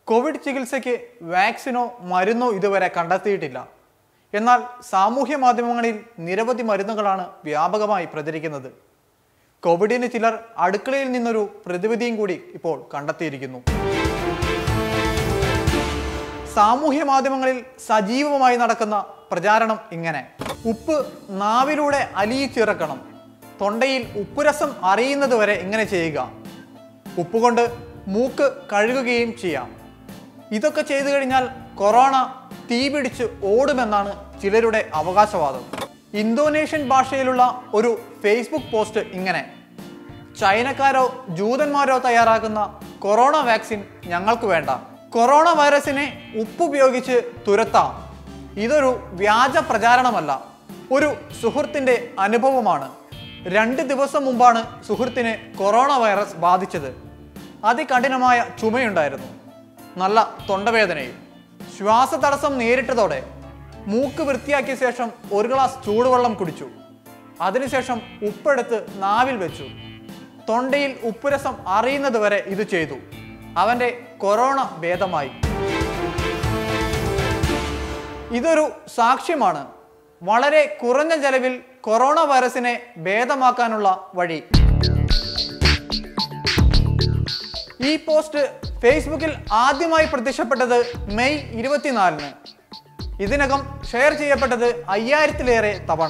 Covid ചികിത്സയ്ക്ക് വാക്സിനോ മരുന്നോ ഇതുവരെ കണ്ടെത്തിയിട്ടില്ല എന്നാൽ സാമൂഹ്യ മാധ്യമങ്ങളിൽ നിരവധി മരുന്നുകളാണ് വ്യാപകമായി പ്രചരിക്കുന്നത് കോവിഡിന് ചിലർ അടുക്കളയിൽ നിന്നൊരു പ്രതിവിധിയും കൂടി ഇപ്പോൾ കണ്ടെത്തിയിരിക്കുന്നു സാമൂഹ്യ മാധ്യമങ്ങളിൽ സജീവമായി നടക്കുന്ന പ്രചാരണം ഇങ്ങനെ ഉപ്പ് നാവിലൂടെ അലിയിച്ചിറക്കണം തൊണ്ടയിൽ ഉപ്പുരസം അറിയുന്നത് വരെ ഇങ്ങനെ ചെയ്യുക ഉപ്പ് കൊണ്ട് മൂക്ക് കഴുകുകയും ചെയ്യാം ഇതൊക്കെ ചെയ്തു കഴിഞ്ഞാൽ കൊറോണ തീപിടിച്ച് ഓടുമെന്നാണ് ചിലരുടെ അവകാശവാദം ഇന്തോനേഷ്യൻ ഭാഷയിലുള്ള ഒരു ഫേസ്ബുക്ക് പോസ്റ്റ് ഇങ്ങനെ ചൈനക്കാരോ ജൂതന്മാരോ തയ്യാറാക്കുന്ന കൊറോണ വാക്സിൻ ഞങ്ങൾക്ക് വേണ്ട കൊറോണ വൈറസിനെ ഉപ്പുപയോഗിച്ച് തുരത്താം ഇതൊരു വ്യാജ പ്രചാരണമല്ല ഒരു സുഹൃത്തിന്റെ അനുഭവമാണ് രണ്ട് ദിവസം മുമ്പാണ് സുഹൃത്തിനെ കൊറോണ വൈറസ് ബാധിച്ചത് അതികഠിനമായ ചുമയുണ്ടായിരുന്നു നല്ല തൊണ്ടവേദനയും ശ്വാസതടസ്സം നേരിട്ടതോടെ മൂക്ക് വൃത്തിയാക്കിയ ശേഷം ഒരു ഗ്ലാസ് ചൂടുവെള്ളം കുടിച്ചു അതിനുശേഷം ഉപ്പെടുത്ത് നാവിൽ വെച്ചു തൊണ്ടയിൽ ഉപ്പുരസം അറിയുന്നത് വരെ ഇത് ചെയ്തു അവന്റെ കൊറോണ ഭേദമായി ഇതൊരു സാക്ഷ്യമാണ് വളരെ കുറഞ്ഞ ചെലവിൽ കൊറോണ വൈറസിനെ ഭേദമാക്കാനുള്ള വഴി ഈ പോസ്റ്റ് ഫേസ്ബുക്കിൽ ആദ്യമായി പ്രത്യക്ഷപ്പെട്ടത് മെയ് ഇരുപത്തിനാലിന് ഇതിനകം ഷെയർ ചെയ്യപ്പെട്ടത് അയ്യായിരത്തിലേറെ തവണ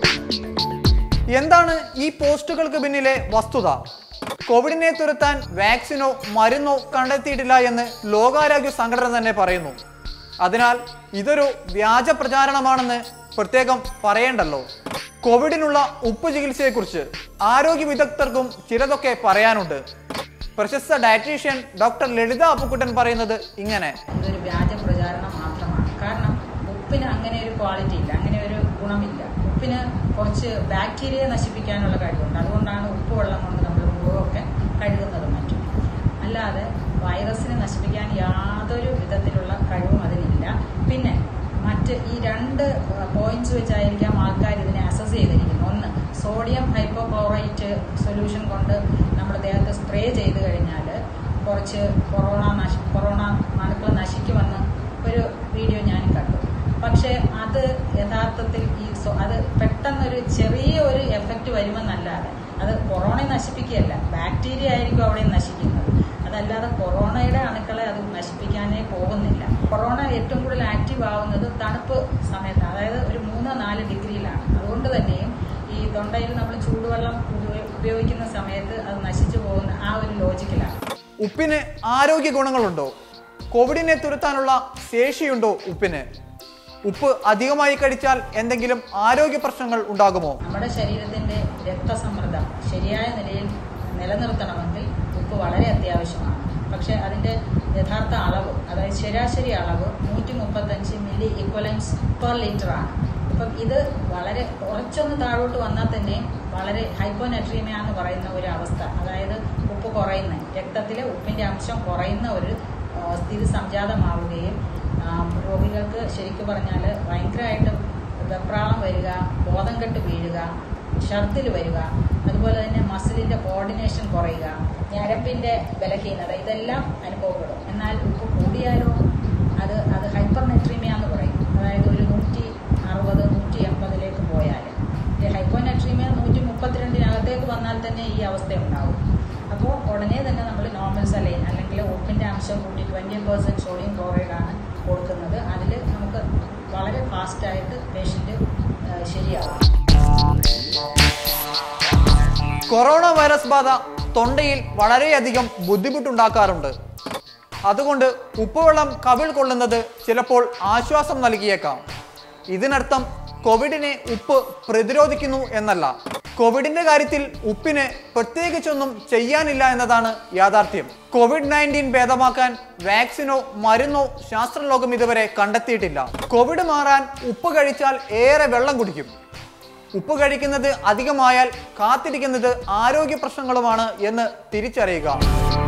എന്താണ് ഈ പോസ്റ്റുകൾക്ക് പിന്നിലെ വസ്തുത കോവിഡിനെ തുരത്താൻ വാക്സിനോ മരുന്നോ കണ്ടെത്തിയിട്ടില്ല എന്ന് ലോകാരോഗ്യ സംഘടന തന്നെ പറയുന്നു അതിനാൽ ഇതൊരു വ്യാജ പ്രചാരണമാണെന്ന് പ്രത്യേകം പറയേണ്ടല്ലോ കോവിഡിനുള്ള ഉപ്പ് ചികിത്സയെക്കുറിച്ച് ആരോഗ്യ വിദഗ്ധർക്കും ചിലതൊക്കെ പറയാനുണ്ട് പ്രശസ്ത ഡയറ്റീഷ്യൻ ഡോക്ടർ ലളിത അപ്പുക്കുട്ടൻ പറയുന്നത് ഇങ്ങനെ ഇതൊരു വ്യാജ പ്രചാരണം മാത്രമാണ് കാരണം ഉപ്പിന് അങ്ങനെ ഒരു ക്വാളിറ്റി ഇല്ല അങ്ങനെ ഒരു ഗുണമില്ല ഉപ്പിന് കുറച്ച് ബാക്ടീരിയ നശിപ്പിക്കാനുള്ള കഴിവുണ്ട് അതുകൊണ്ടാണ് ഉപ്പ് വെള്ളം കൊണ്ട് നമ്മൾ മുഖമൊക്കെ കഴുകുന്നതും മറ്റും അല്ലാതെ വൈറസിനെ നശിപ്പിക്കാൻ യാതൊരു വിധത്തിലുള്ള കഴിവും അതിനില്ല പിന്നെ മറ്റ് ഈ രണ്ട് പോയിന്റ്സ് വെച്ചായിരിക്കാം ആൾക്കാർ ഇതിനെ അസസ് ചെയ്തിരിക്കുന്നത് ഒന്ന് സോഡിയം ഹൈപ്പോക്ലോറൈറ്റ് സൊല്യൂഷൻ കൊണ്ട് നമ്മുടെ ദേഹത്ത് സ്പ്രേ ചെയ്ത് കഴിഞ്ഞാൽ കുറച്ച് കൊറോണ നശി കൊറോണ അണുക്കൾ നശിക്കുമെന്ന് ഒരു വീഡിയോ ഞാൻ കണ്ടു പക്ഷേ അത് യഥാർത്ഥത്തിൽ ഈ സോ- അത് പെട്ടെന്നൊരു ചെറിയ ഒരു എഫക്റ്റ് വരുമെന്നല്ലാതെ അത് കൊറോണ നശിപ്പിക്കുകയല്ല ബാക്ടീരിയ ആയിരിക്കും അവിടെ നശിക്കുന്നത് അതല്ലാതെ കൊറോണയുടെ അണുക്കളെ അത് നശിപ്പിക്കാനേ പോകുന്നില്ല കൊറോണ ഏറ്റവും കൂടുതൽ ആക്റ്റീവ് ആവുന്നത് തണുപ്പ് സമയത്ത് അതായത് ഒരു മൂന്ന് നാല് ഡിഗ്രിയിലാണ് അതുകൊണ്ട് തന്നെയും ഈ തൊണ്ടയിൽ നമ്മൾ ചൂടുവെള്ളം ഉപയോ- ഉപയോഗിക്കുന്ന സമയത്ത് അത് നശിച്ചു പോകുന്ന ആ ഒരു ലോജിക്കിലാണ് ഉപ്പിന് ആരോഗ്യ ഗുണങ്ങളുണ്ടോ കോവിഡിനെ തുരത്താനുള്ള ശേഷിയുണ്ടോ ഉപ്പിന് ഉപ്പ് അധികമായി കഴിച്ചാൽ എന്തെങ്കിലും ആരോഗ്യ പ്രശ്നങ്ങൾ ഉണ്ടാകുമോ നമ്മുടെ ശരീരത്തിന്റെ രക്തസമ്മർദ്ദം ശരിയായ നിലയിൽ നിലനിർത്തണമെങ്കിൽ ഉപ്പ് വളരെ അത്യാവശ്യമാണ് പക്ഷേ അതിന്റെ യഥാർത്ഥ അളവ് അതായത് ശരാശരി അളവ് നൂറ്റി മുപ്പത്തഞ്ച് മില്ലി ഇക്വലൻസ് പെർ ലിറ്റർ ആണ് അപ്പം ഇത് വളരെ കുറച്ചൊന്ന് താഴോട്ട് വന്നാൽ തന്നെ വളരെ ഹൈപ്പോനെട്രീമിയ എന്ന് പറയുന്ന ഒരു അവസ്ഥ അതായത് ഉപ്പ് കുറയുന്ന രക്തത്തിലെ ഉപ്പിന്റെ അംശം കുറയുന്ന ഒരു ആ, സ്ഥിതി സംജാതമാവുകയും ആ, രോഗികൾക്ക് ശരിക്കും പറഞ്ഞാൽ ഭയങ്കരമായിട്ട് വെപ്രാളം വരിക ബോധം കെട്ട് വീഴുക ഛർദിൽ വരിക അതുപോലെ തന്നെ മസിലിന്റെ കോർഡിനേഷൻ കുറയുക ഞരമ്പിന്റെ ബലഹീനത ഇതെല്ലാം അനുഭവപ്പെടും എന്നാൽ ഉപ്പ് കൂടിയാലോ അത് അത് ഹൈപ്പർനെട്രീമിയ എന്ന് പറയും അതായത് ഒരു നൂറ്റി അറുപത് നൂറ്റി എൺപതിലേക്ക് പോയാൽ ഈ ഹൈപ്പോനെട്രീമിയ നൂറ്റി മുപ്പത്തിരണ്ടിനകത്തേക്ക് വന്നാൽ തന്നെ ഈ അവസ്ഥ ഉണ്ടാവും അപ്പോൾ ഉടനെ തന്നെ നമ്മൾ നോർമൽ സലൈൻ അല്ലെങ്കിൽ ഉപ്പിൻ്റെ അംശം കൂട്ടി ട്വൻറ്റി പെർസെൻറ്റ് സോഡിയം ക്ലോറൈഡാണ് കൊടുക്കുന്നത് അതിൽ നമുക്ക് വളരെ ഫാസ്റ്റായിട്ട് പേഷ്യൻ്റ് ശരിയാവും കൊറോണ വൈറസ് ബാധ തൊണ്ടയിൽ വളരെയധികം ബുദ്ധിമുട്ടുണ്ടാക്കാറുണ്ട് അതുകൊണ്ട് ഉപ്പുവെള്ളം കവിൾ കൊള്ളുന്നത് ചിലപ്പോൾ ആശ്വാസം നൽകിയേക്കാം ഇതിനർത്ഥം കോവിഡിനെ ഉപ്പ് പ്രതിരോധിക്കുന്നു എന്നല്ല കോവിഡിന്റെ കാര്യത്തിൽ ഉപ്പിന് പ്രത്യേകിച്ചൊന്നും ചെയ്യാനില്ല എന്നതാണ് യാഥാർത്ഥ്യം കോവിഡ് നയൻറ്റീൻ ഭേദമാക്കാൻ വാക്സിനോ മരുന്നോ ശാസ്ത്രലോകം ഇതുവരെ കണ്ടെത്തിയിട്ടില്ല കോവിഡ് മാറാൻ ഉപ്പ് കഴിച്ചാൽ ഏറെ വെള്ളം കുടിക്കും ഉപ്പ് കഴിക്കുന്നത് അധികമായാൽ കാത്തിരിക്കുന്നത് ആരോഗ്യ പ്രശ്നങ്ങളുമാണ് എന്ന് തിരിച്ചറിയുക